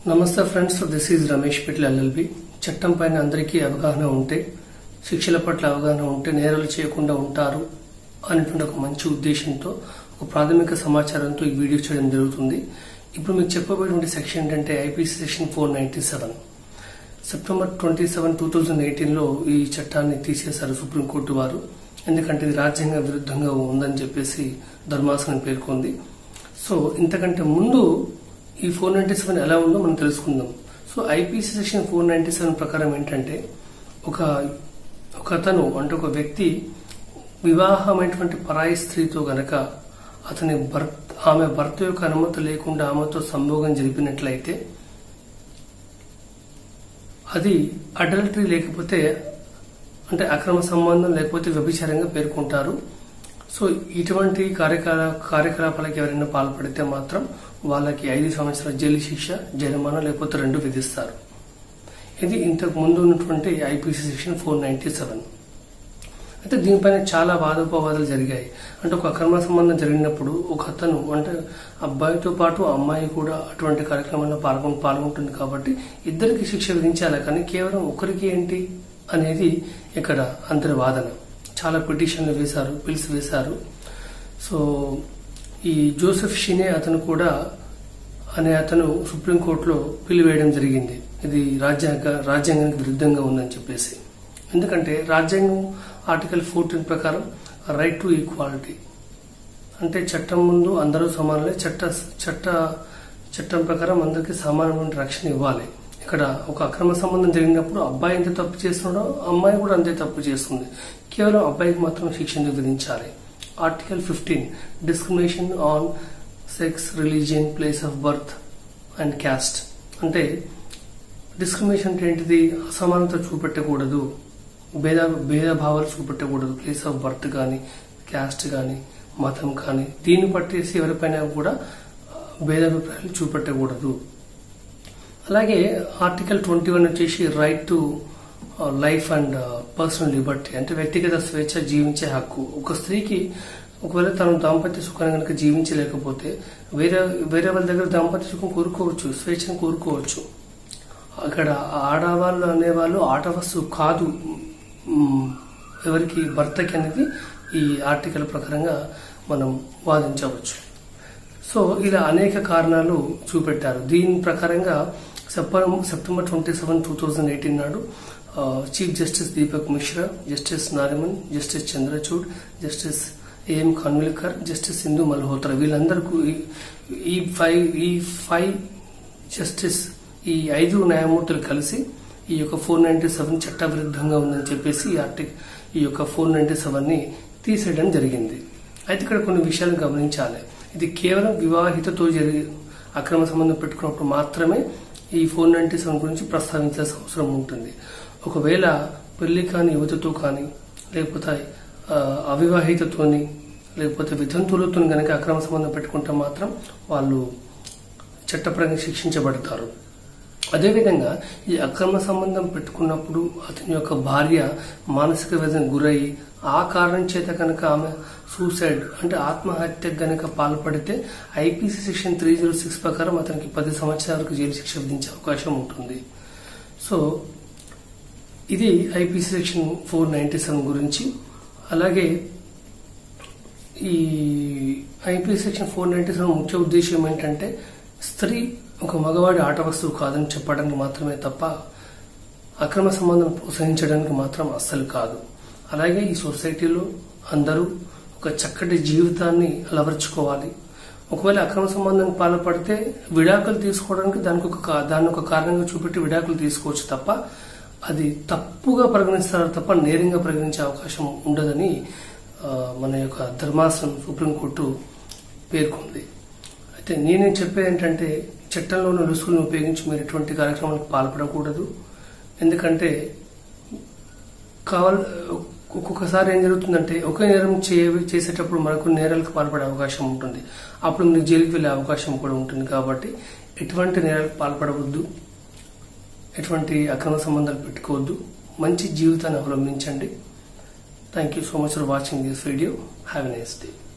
నమస్తే friends this is Ramesh Pitla LLB చట్టం పైన అందరికీ అవగాహన ఉంటే శిక్షల పట్ల అవగాహన ఉంటే నేరాలు చేయకుండా ఉంటారు అనేటువంటి ఒక మంచి ఉద్దేశంతో ఒక ప్రాథమిక సమాచారంతో ఈ వీడియో చేయడం జరుగుతుంది ఇప్పుడు మీకు చెప్పబోయేటువంటి సెక్షన్ ఏంటంటే IPC section four ninety seven September twenty seven two thousand ఎయిటీన్లో ఈ చట్టాన్ని తీసేశారు సుప్రీంకోర్టు వారు ఎందుకంటే ఇది రాజ్యాంగ విరుద్ధంగా ఉందని చెప్పేసి ధర్మాసనం పేర్కొంది సో ఇంతకంటే ముందు ఈ ఫోర్ నైన్టీ సెవెన్ ఎలా ఉందో మనం తెలుసుకుందాం so IPC section four ninety seven ప్రకారం ఏంటంటే ఒక ఒక అతను అంటే ఒక వ్యక్తి వివాహమైనటువంటి పరాయి స్త్రీతో గనక అతని భర్త ఆమె భర్త యొక్క అనుమతి లేకుండా ఆమెతో సంభోగం జరిపినట్లయితే అది అడల్టరీ లేకపోతే అంటే అక్రమ సంబంధం లేకపోతే వ్యభిచారంగా పేర్కొంటారు సో ఇటువంటి కార్యకలా కార్యకలాపాలకు ఎవరైనా పాల్పడితే మాత్రం వాళ్ళకి ఐదు సంవత్సరాల జైలు శిక్ష జరిమానా లేకపోతే రెండు విధిస్తారు ఇది ఇంతకు ముందు ఉన్నటువంటి IPC section four ninety seven అయితే దీనిపైన చాలా వాదోపవాదాలు జరిగాయి అంటే ఒక అక్రమ సంబంధం జరిగినప్పుడు ఒక అతను అంటే అబ్బాయితో పాటు అమ్మాయి కూడా అటువంటి కార్యక్రమంలో పాల్గొ పాల్గొంటుంది కాబట్టి ఇద్దరికి శిక్ష విధించాలి కానీ కేవలం ఒకరికి ఏంటి అనేది ఇక్కడ అందరి వాదన చాలా పిటిషన్లు వేశారు పిల్స్ వేశారు సో ఈ జోసెఫ్ షినే అతను కూడా అనే అతను సుప్రీంకోర్టులో పిల్లి వేయడం జరిగింది ఇది రాజ్యాంగ రాజ్యాంగానికి విరుద్ధంగా ఉందని చెప్పేసి ఎందుకంటే రాజ్యాంగం ఆర్టికల్ ఫోర్టీన్ ప్రకారం రైట్ టు ఈక్వాలిటీ అంటే చట్టం ముందు అందరూ సమానలే చట్ట చట్ట చట్టం ప్రకారం అందరికీ సమానమైన రక్షణ ఇవ్వాలి ఇక్కడ ఒక అక్రమ సంబంధం జరిగినప్పుడు అబ్బాయి ఎంత తప్పు చేస్తున్నాడో అమ్మాయి కూడా అంతే తప్పు చేస్తుంది కేవలం అబ్బాయికి మాత్రం శిక్షణ విధించాలి article fifteen discrimination on sex religion place of birth and caste అంటే డిస్క్రిమినేషన్ అంటే ఏంటిది అసమానత చూపెట్టకూడదు భేద భేదభావాలు చూపెట్టకూడదు ప్లేస్ ఆఫ్ బర్త్ కానీ క్యాస్ట్ కానీ మతం కానీ దీన్ని పట్టేసి ఎవరిపైన కూడా భేదాభిప్రాయాలు చూపెట్టకూడదు అలాగే ఆర్టికల్ ట్వంటీ వన్ వచ్చేసి right to life and personal liberty అంటే వ్యక్తిగత స్వేచ్ఛ జీవించే హక్కు ఒక స్త్రీకి ఒకవేళ తను దాంపత్య సుఖాన్ని కనుక జీవించలేకపోతే వేరే వేరే వాళ్ళ దగ్గర దాంపత్య సుఖం కోరుకోవచ్చు స్వేచ్ఛను కోరుకోవచ్చు అక్కడ ఆడవాళ్ళు అనేవాళ్ళు ఆట వస్తువు కాదు ఎవరికి భర్తకి అనేది ఈ ఆర్టికల్ ప్రకారంగా మనం వాదించవచ్చు సో ఇలా అనేక కారణాలు చూపెట్టారు దీని ప్రకారంగా September September twenty seven two thousand eighteen నాడు chief justice Dipak Misra justice Nariman justice Chandrachud justice A M Khanwilkar justice Sindhu Malhotra వీళ్ళందరికీ ఈ ఫైవ్ ఈ ఫైవ్ జస్టిస్ ఈ ఐదు న్యాయమూర్తులు కలిసి ఈ యొక్క ఫోర్ నైన్టీ సెవెన్ చట్ట విరుద్ధంగా ఉందని చెప్పేసి ఈ ఆర్టిక్ ఈ యొక్క ఫోర్ నైన్టీ సెవెన్ ని తీసేయడం జరిగింది అయితే ఇక్కడ కొన్ని విషయాలు గమనించాలి ఇది కేవలం వివాహితతో జరిగి అక్రమ సంబంధం పెట్టుకున్నప్పుడు మాత్రమే ఈ ఫోర్ నైన్టీ సెవెన్ గురించి ప్రస్తావించాల్సిన అవసరం ఉంటుంది ఒకవేళ పెళ్లి కాని యువతతో కానీ లేకపోతే అవివాహితతోని లేకపోతే వితంతువులతో గనక అక్రమ సంబంధం పెట్టుకుంటే మాత్రం వాళ్ళు చట్టపరంగా శిక్షించబడతారు అదేవిధంగా ఈ అక్రమ సంబంధం పెట్టుకున్నప్పుడు అతని యొక్క భార్య మానసిక వేదన గురై ఆ కారణం చేత కనుక ఆమె సూసైడ్ అంటే ఆత్మహత్య గనక పాల్పడితే IPC section three zero six ప్రకారం అతనికి పది సంవత్సరాల వరకు జైలు శిక్ష విధించే అవకాశం ఉంటుంది సో ఇది IPC section four ninety seven గురించి అలాగే ఈ IPC section four ninety seven ముఖ్య ఉద్దేశం ఏంటంటే స్త్రీ ఒక మగవాడి ఆట వస్తువు కాదని చెప్పడానికి మాత్రమే తప్ప అక్రమ సంబంధం ప్రోత్సహించడానికి మాత్రం అస్సలు కాదు అలాగే ఈ సొసైటీలో అందరూ ఒక చక్కటి జీవితాన్ని అలవర్చుకోవాలి ఒకవేళ అక్రమ సంబంధం పాల్పడితే విడాకులు తీసుకోవడానికి దానికి ఒక దాన్ని ఒక కారణంగా చూపెట్టి విడాకులు తీసుకోవచ్చు తప్ప అది తప్పుగా పరిగణిస్తారు తప్ప నేరంగా పరిగణించే అవకాశం ఉండదని మన యొక్క ధర్మాసనం సుప్రీంకోర్టు పేర్కొంది అయితే నేనేం చెప్పేది ఏంటంటే చట్టంలో ఉన్న రుసుకులను ఉపయోగించి మీరు ఎటువంటి కార్యక్రమాలకు పాల్పడకూడదు ఎందుకంటే కావాలి ఒక్కొక్కసారి ఏం జరుగుతుందంటే ఒకే నేరం చేసేటప్పుడు మరొక నేరాలకు పాల్పడే అవకాశం ఉంటుంది అప్పుడు మీరు జైలుకి వెళ్లే అవకాశం కూడా ఉంటుంది కాబట్టి ఎటువంటి నేరాలకు పాల్పడవద్దు ఎటువంటి అక్రమ సంబంధాలు పెట్టుకోవద్దు మంచి జీవితాన్ని అవలంబించండి thank you so much for watching this video have a nice day